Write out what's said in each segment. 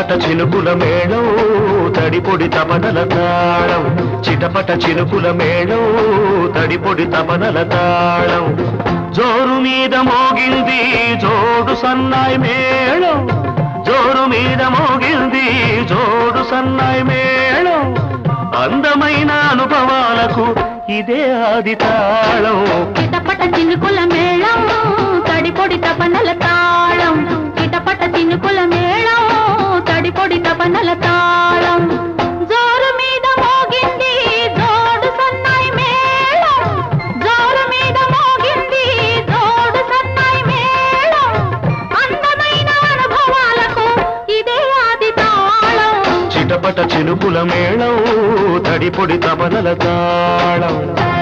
చిటపట చినుకుల మేళం తడిపొడి తపనల తాళం చిటపట చినుకుల మేళం తడిపొడి తపనల తాళం జోరు మీద మోగింది జోడు సన్నాయి మేళం జోరు మీద మోగింది జోడు సన్నాయి మేళం అందమైన అనుభవాలకు ఇదే ఆది తాళం చిటపట చినుకుల మేళం తడిపొడి తపనల తాళం చిటపట చినుకుల మేళం తడిపొడి తపనల తాళం జోరు మీద మోగింది జోడు సన్నాయి మేళం జోరు మీద మోగింది జోడు సన్నాయి మేళం అందమైన అనుభవాలకు ఇదే ఆది తాళం చిటపట చినుకుల మేళం తడిపొడి తపనల తాళం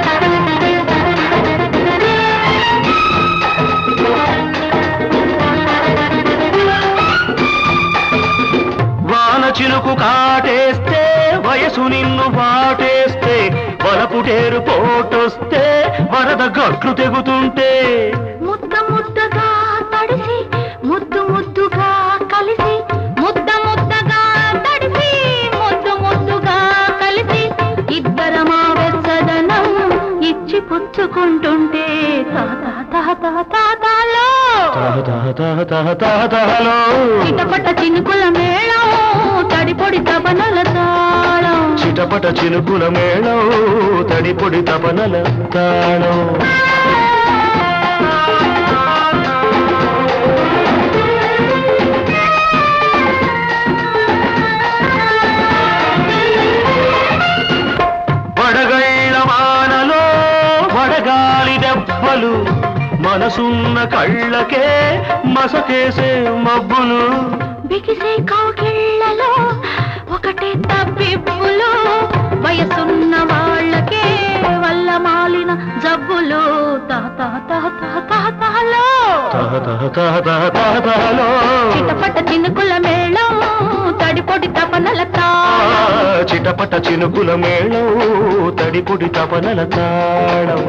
వాన చినుకు కాటేస్తే వయసు నిన్ను వాటేస్తే వలపుటేరు పోటొస్తే వరద గట్లు తెగుతుంటే ముద్ద ముద్దగా తడిసి ముద్దు ముద్దుగా కలిసి ముద్ద ముద్దగా తడిసి ముద్దు ముద్దుగా కలిసి ఇద్దరమా వెచ్చదనం ఇచ్చి పుచ్చుకుంటుంటే తాత తాత తాతాలో తహ తహ తహ తహ తహ తహలో చిటపట చినుకుల మేళం తడిపొడి తపనల తాళం చిటపట చినుకుల మేళం తడిపొడి తపనల తాళం వడగళ్ళ వానలో వడగాలి దెబ్బలు మనసున్న కళ్ళకే మసకేసే మబ్బులు బిగిసే కౌగిళ్ళలో ఒకటే తప్పిప్పులు వయసున్న వాళ్ళకే వల్ల మాలిన జబ్బులు తాత తాత తాతలో తహ తహ తహ తహ తహ తహలో చిటపట చినుకుల మేళం తడిపొడి తపనల ఆ, తాళం చిటపట చినుకుల మేళం తడిపొడి తపనల తాళం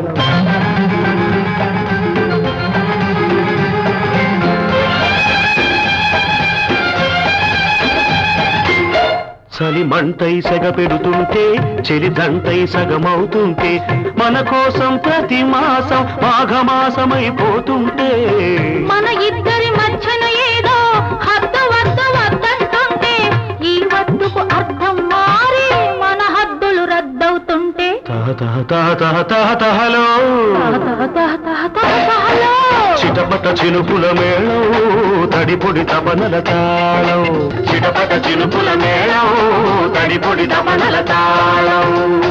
చలి మంటై సెగ పెడుతుంటే చెలి దంటై సగమవుతుంటే మన కోసం ప్రతి మాసం మాఘమాసమైపోతుంటే మన ఇద్దరి మధ్యన ఏదో హద్దు వద్దు వద్దంటుంటే ఈ వద్దుకు అర్థం మారి మన హద్దులు రద్దవుతుంటే తహ తహ తహ తహ తహ తహలో తాత తాత తాతలో చిటపట చినుకుల మేళం తడిపొడి తపనల తాళం చిటపట చినుకుల మేళం తడిపొడి తపనల తాళం